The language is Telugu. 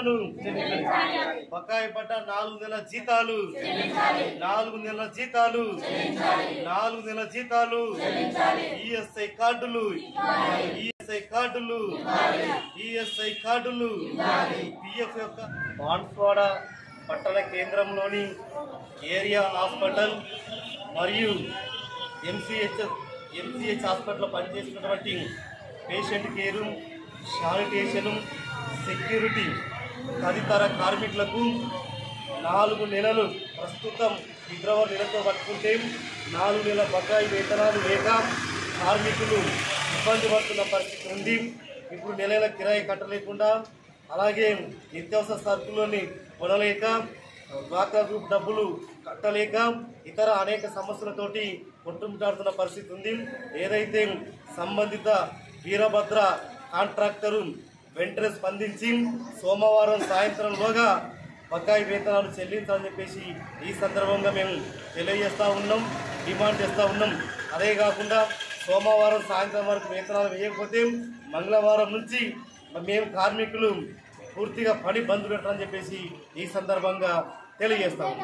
జీతాలను బకాయి పడ్డ నాలుగు నెలల జీతాలు నాలుగు నెలల జీతాలు నాలుగు నెలల జీతాలు ఈఎస్ఐ కార్డులు ఈఎస్ఐ కార్డులు ఈఎస్ఐ కార్డులు పిఎఫ్ యొక్క బాన్స్వాడ పట్టణ కేంద్రంలోని ఏరియా హాస్పిటల్ మరియు ఎంసీహెచ్ ఎంసీహెచ్ హాస్పిటల్లో పనిచేస్తున్నటువంటి పేషెంట్ కేరు శానిటేషను సెక్యూరిటీ తదితర కార్మికులకు నాలుగు నెలలు ప్రస్తుతం ఫిబ్రవరి నెలతో పట్టుకుంటే నాలుగు నెలల బకాయి వేతనాలు లేక కార్మికులు ఇబ్బంది పడుతున్న పరిస్థితి ఉంది ఇప్పుడు నెల నెల కిరాయి కట్టలేకుండా అలాగే నిత్యావసర సరుకులని కొనలేక డ్వాక్రా గ్రూప్ డబ్బులు కట్టలేక ఇతర అనేక సమస్యలతోటి కొట్టుమిటాడుతున్న పరిస్థితి ఉంది ఏదైతే సంబంధిత వీరభద్ర కాంట్రాక్టరు వెంటనే స్పందించి సోమవారం సాయంత్రంలోగా బకాయి వేతనాలు చెల్లించాలని చెప్పేసి ఈ సందర్భంగా మేము తెలియజేస్తూ ఉన్నాం డిమాండ్ చేస్తూ ఉన్నాం అదే కాకుండా సోమవారం సాయంత్రం వరకు వేతనాలు వేయకపోతే మంగళవారం నుంచి మేము కార్మికులు పూర్తిగా పని బంద్ పెట్టాలని చెప్పేసి ఈ సందర్భంగా తెలియజేస్తాం